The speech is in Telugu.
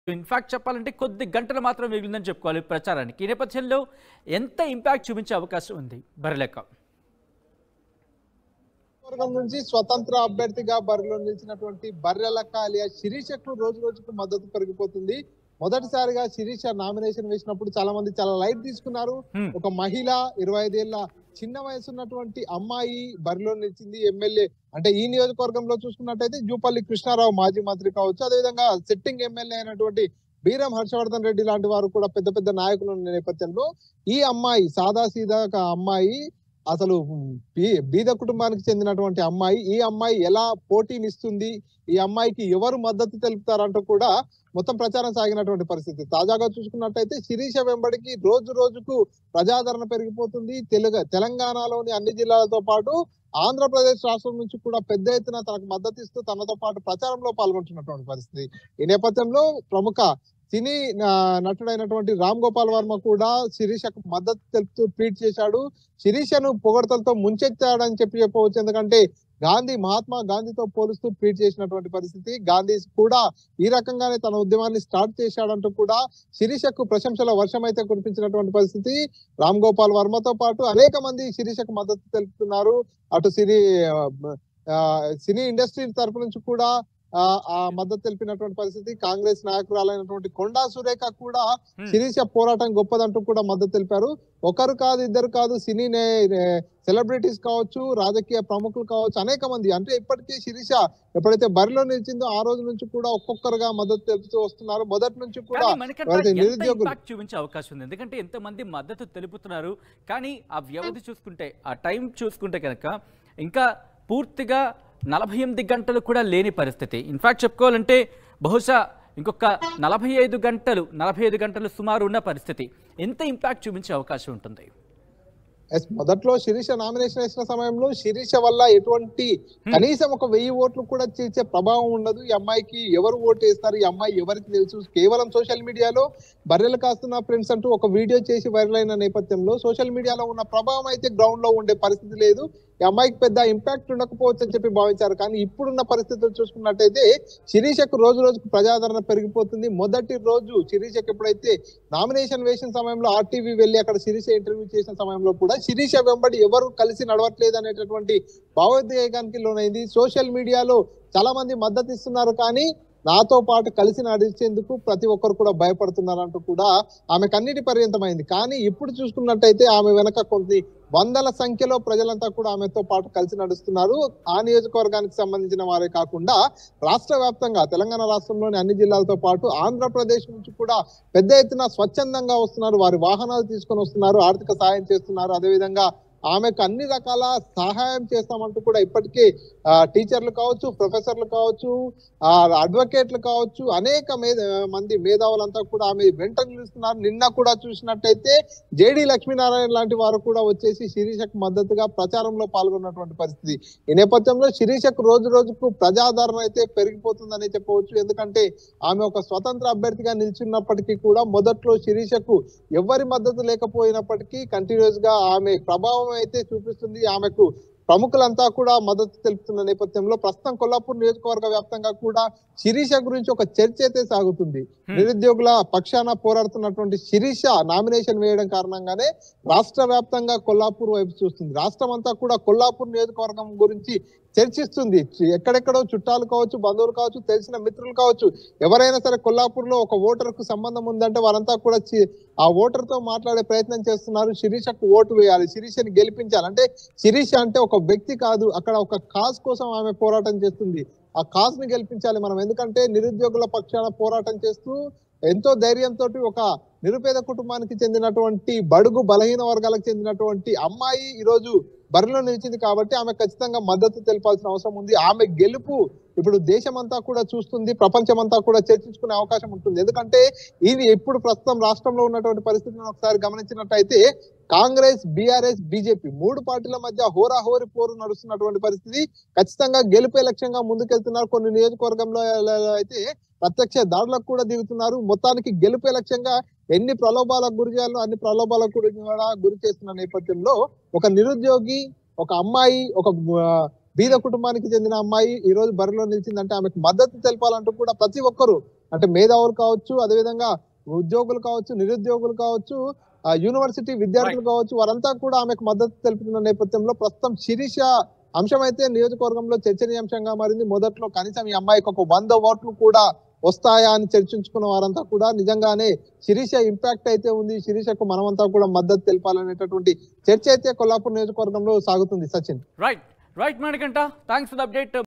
ఇన్ఫాక్ట్ చెప్పాలంటే కొద్ది గంటలు మాత్రం మిగిలిందని చెప్పుకోవాలి ప్రచారానికి ఈ నేపథ్యంలో ఎంత ఇంపాక్ట్ చూపించే అవకాశం ఉంది బరిలెక్క వర్గం నుంచి స్వతంత్ర అభ్యర్థిగా బరిలో నిలిచినటువంటి బర్రెలక్క అలియా శిరీషకు రోజు రోజుకు మద్దతు పెరిగిపోతుంది మొదటిసారిగా శిరీష నామినేషన్ వేసినప్పుడు చాలా మంది చాలా లైట్ తీసుకున్నారు Hmm. ఒక మహిళ ఇరవై ఐదేళ్ల చిన్న వయసు ఉన్నటువంటి అమ్మాయి బరిలో నిలిచింది ఎమ్మెల్యే అంటే ఈ నియోజకవర్గంలో చూసుకున్నట్టయితే జూపల్లి కృష్ణారావు మాజీ మంత్రి కావచ్చు అదేవిధంగా సిట్టింగ్ ఎమ్మెల్యే అయినటువంటి బీరం హర్షవర్ధన్ రెడ్డి లాంటి వారు కూడా పెద్ద పెద్ద నాయకులు ఉన్న నేపథ్యంలో ఈ అమ్మాయి సాదా సీదా ఒక అమ్మాయి అసలు బీ- బీద కుటుంబానికి చెందినటువంటి అమ్మాయి ఈ అమ్మాయి ఎలా పోటీనిస్తుంది ఈ అమ్మాయికి ఎవరు మద్దతు తెలుపుతారంటూ కూడా మొత్తం ప్రచారం సాగినటువంటి పరిస్థితి తాజాగా చూసుకున్నట్టయితే శిరీష వెంబడికి రోజు రోజుకు ప్రజాదరణ పెరిగిపోతుంది తెలుగు తెలంగాణలోని అన్ని జిల్లాలతో పాటు ఆంధ్రప్రదేశ్ రాష్ట్రం నుంచి కూడా పెద్ద ఎత్తున తనకు మద్దతు ఇస్తూ తనతో పాటు ప్రచారంలో పాల్గొంటున్నటువంటి పరిస్థితి ఈ నేపథ్యంలో ప్రముఖ సినీ ఆ, నటుడైనటువంటి రామ్ గోపాల్ వర్మ కూడా శిరీషకు మద్దతు తెలుపుతూ ట్వీట్ చేశాడు శిరీషను పొగడతలతో ముంచెత్తాడని చెప్పి చెప్పవచ్చు ఎందుకంటే గాంధీ మహాత్మా గాంధీతో పోలుస్తూ ట్వీట్ చేసినటువంటి పరిస్థితి గాంధీ కూడా ఈ రకంగానే తన ఉద్యమాన్ని స్టార్ట్ చేశాడంటూ కూడా శిరీషకు ప్రశంసల వర్షం అయితే కురిపించినటువంటి పరిస్థితి రామ్ గోపాల్ వర్మతో పాటు అనేక మంది శిరీషకు మద్దతు తెలుపుతున్నారు అటు సినీ ఆ, ఆ, సినీ ఇండస్ట్రీ తరపు నుంచి కూడా ఆ, ఆ మద్దతు తెలిపినటువంటి పరిస్థితి కాంగ్రెస్ నాయకురాలైనటువంటి కొండా సురేఖ కూడా Hmm. శిరీష పోరాటం గొప్పదంటూ కూడా మద్దతు తెలిపారు ఒకరు కాదు ఇద్దరు కాదు సినీ సెలబ్రిటీస్ కావచ్చు రాజకీయ ప్రముఖులు కావచ్చు అనేక మంది అంటే ఇప్పటికీ శిరీష ఎప్పుడైతే బరిలో నిలిచిందో ఆ రోజు నుంచి కూడా ఒక్కొక్కరుగా మద్దతు తెలుపుతూ వస్తున్నారు మొదటి నుంచి కూడా కానీ మనకంటే ఎవరైతే ఎంత నిరుద్యోగులు ఇంపాక్ట్ చూపించే అవకాశం ఉంది ఎందుకంటే ఎంతమంది మద్దతు తెలుపుతున్నారు కానీ ఆ వ్యవధి చూసుకుంటే ఆ టైం చూసుకుంటే కనుక ఇంకా పూర్తిగా నలభై ఎనిమిది గంటలు కూడా లేని పరిస్థితి ఇన్ఫాక్ట్ చెప్పుకోవాలంటే బహుశా ఇంకొక నలభై ఐదు గంటలు నలభై ఐదు గంటలు సుమారు ఉన్న పరిస్థితి ఎంత ఇంపాక్ట్ చూపించే అవకాశం ఉంటుంది ఎస్ మొదట్లో శిరీష నామినేషన్ వేసిన సమయంలో శిరీష వల్ల ఎటువంటి కనీసం ఒక వెయ్యి ఓట్లు కూడా చేసే ప్రభావం ఉండదు ఈ అమ్మాయికి ఎవరు ఓటు వేస్తారు ఈ అమ్మాయి ఎవరికి తెలుసు కేవలం సోషల్ మీడియాలో బర్రెలు కాస్తున్న ఫ్రెండ్స్ అంటూ ఒక వీడియో చేసి వైరల్ అయిన నేపథ్యంలో సోషల్ మీడియాలో ఉన్న ప్రభావం అయితే గ్రౌండ్ లో ఉండే పరిస్థితి లేదు ఈ అమ్మాయికి పెద్ద ఇంపాక్ట్ ఉండకపోవచ్చు అని చెప్పి భావించారు కానీ ఇప్పుడున్న పరిస్థితులు చూసుకున్నట్టయితే శిరీషకు రోజు రోజుకు ప్రజాదరణ పెరిగిపోతుంది మొదటి రోజు శిరీషకు ఎప్పుడైతే నామినేషన్ వేసిన సమయంలో ఆర్టీవీ వెళ్ళి అక్కడ శిరీష ఇంటర్వ్యూ చేసిన సమయంలో కూడా శిరీష వెంబడి ఎవరు కలిసి నడవట్లేదు అనేటటువంటి భావోద్వేగానికి లోనైంది సోషల్ మీడియాలో చాలా మంది మద్దతు ఇస్తున్నారు కానీ నాతో పాటు కలిసి నడిచేందుకు ప్రతి ఒక్కరు కూడా భయపడుతున్నారంటూ కూడా ఆమెకు అన్నిటి పర్యంతమైంది కానీ ఇప్పుడు చూసుకున్నట్టయితే ఆమె వెనక కొన్ని వందల సంఖ్యలో ప్రజలంతా కూడా ఆమెతో పాటు కలిసి నడుస్తున్నారు ఆ నియోజకవర్గానికి సంబంధించిన వారే కాకుండా రాష్ట్ర వ్యాప్తంగా తెలంగాణ రాష్ట్రంలోని అన్ని జిల్లాలతో పాటు ఆంధ్రప్రదేశ్ నుంచి కూడా పెద్ద ఎత్తున స్వచ్ఛందంగా వస్తున్నారు వారి వాహనాలు తీసుకొని వస్తున్నారు ఆర్థిక సహాయం చేస్తున్నారు అదేవిధంగా ఆమెకు అన్ని రకాల సహాయం చేస్తామంటూ కూడా ఇప్పటికే ఆ, టీచర్లు కావచ్చు ప్రొఫెసర్లు కావచ్చు ఆ అడ్వకేట్లు కావచ్చు అనేక మేధ మంది మేధావులంతా కూడా ఆమె వెంట నిలుస్తున్నారు నిన్న కూడా చూసినట్టయితే జేడి లక్ష్మీనారాయణ లాంటి వారు కూడా వచ్చేసి శిరీషకు మద్దతుగా ప్రచారంలో పాల్గొన్నటువంటి పరిస్థితి ఈ నేపథ్యంలో శిరీషకు రోజు రోజుకు ప్రజాదరణ అయితే పెరిగిపోతుందని చెప్పవచ్చు ఎందుకంటే ఆమె ఒక స్వతంత్ర అభ్యర్థిగా నిలిచినప్పటికీ కూడా మొదట్లో శిరీషకు ఎవరి మద్దతు లేకపోయినప్పటికీ కంటిన్యూస్ గా ఆమె ప్రభావం అయితే చూపిస్తుంది ఆమెకు ప్రముఖులంతా కూడా మద్దతు తెలుపుతున్న నేపథ్యంలో ప్రస్తుతం కొల్లాపూర్ నియోజకవర్గ వ్యాప్తంగా కూడా శిరీష గురించి ఒక చర్చ అయితే సాగుతుంది Hmm. నిరుద్యోగుల పక్షాన పోరాడుతున్నటువంటి శిరీష నామినేషన్ వేయడం కారణంగానే రాష్ట్ర వ్యాప్తంగా కొల్లాపూర్ వైపు చూస్తుంది రాష్ట్రం అంతా కూడా కొల్లాపూర్ నియోజకవర్గం గురించి చర్చిస్తుంది ఎక్కడెక్కడో చుట్టాలు కావచ్చు బంధువులు కావచ్చు తెలిసిన మిత్రులు కావచ్చు ఎవరైనా సరే కొల్లాపూర్ లో ఒక ఓటర్ కు సంబంధం ఉందంటే వారంతా కూడా చి- ఆ ఓటర్ తో మాట్లాడే ప్రయత్నం చేస్తున్నారు శిరీషకు ఓటు వేయాలి శిరీషని గెలిపించాలి అంటే శిరీష అంటే ఒక వ్యక్తి కాదు అక్కడ ఒక కాజ్ కోసం ఆమె పోరాటం చేస్తుంది ఆ కాజ్ ని గెలిపించాలి మనం ఎందుకంటే నిరుద్యోగుల పక్షాన పోరాటం చేస్తూ ఎంతో ధైర్యంతో ఒక నిరుపేద కుటుంబానికి చెందినటువంటి బడుగు బలహీన వర్గాలకు చెందినటువంటి అమ్మాయి ఈ రోజు బరిలో నిలిచింది కాబట్టి ఆమె ఖచ్చితంగా మద్దతు తెలపాల్సిన అవసరం ఉంది ఆమె గెలుపు ఇప్పుడు దేశమంతా కూడా చూస్తుంది ప్రపంచమంతా కూడా చర్చించుకునే అవకాశం ఉంటుంది ఎందుకంటే ఇది ఇప్పుడు ప్రస్తుతం రాష్ట్రంలో ఉన్నటువంటి పరిస్థితిని ఒకసారి గమనించినట్టయితే కాంగ్రెస్ బీఆర్ఎస్ బీజేపీ మూడు పార్టీల మధ్య హోరాహోరి పోరు నడుస్తున్నటువంటి పరిస్థితి ఖచ్చితంగా గెలుపే లక్ష్యంగా ముందుకెళ్తున్నారు కొన్ని నియోజకవర్గంలో అయితే ప్రత్యక్ష దాడులకు కూడా దిగుతున్నారు మొత్తానికి గెలుపే లక్ష్యంగా ఎన్ని ప్రలోభాలకు గురి చేయాలో అన్ని ప్రలోభాలకు గురి కూడా గురి చేస్తున్న నేపథ్యంలో ఒక నిరుద్యోగి ఒక అమ్మాయి ఒక ఆ, బీద కుటుంబానికి చెందిన అమ్మాయి ఈ రోజు బరిలో నిలిచిందంటే ఆమెకు మద్దతు తెలపాలంటూ కూడా ప్రతి ఒక్కరు అంటే మేధావులు కావచ్చు అదేవిధంగా ఉద్యోగులు కావచ్చు నిరుద్యోగులు కావచ్చు ఆ యూనివర్సిటీ విద్యార్థులు కావచ్చు వారంతా కూడా ఆమెకు మద్దతు తెలుపుతున్న నేపథ్యంలో ప్రస్తుతం శిరీష అంశం అయితే నియోజకవర్గంలో చర్చనీయాంశంగా మారింది మొదట్లో కనీసం ఈ అమ్మాయికి ఒక వంద ఓట్లు కూడా వస్తాయా అని చర్చించుకున్న వారంతా కూడా నిజంగానే శిరీష ఇంపాక్ట్ అయితే ఉంది శిరీషకు మనమంతా కూడా మద్దతు తెలపాలనేటటువంటి చర్చ అయితే కొల్లాపూర్ నియోజకవర్గంలో సాగుతుంది Sachin right right Manikanta thanks for the update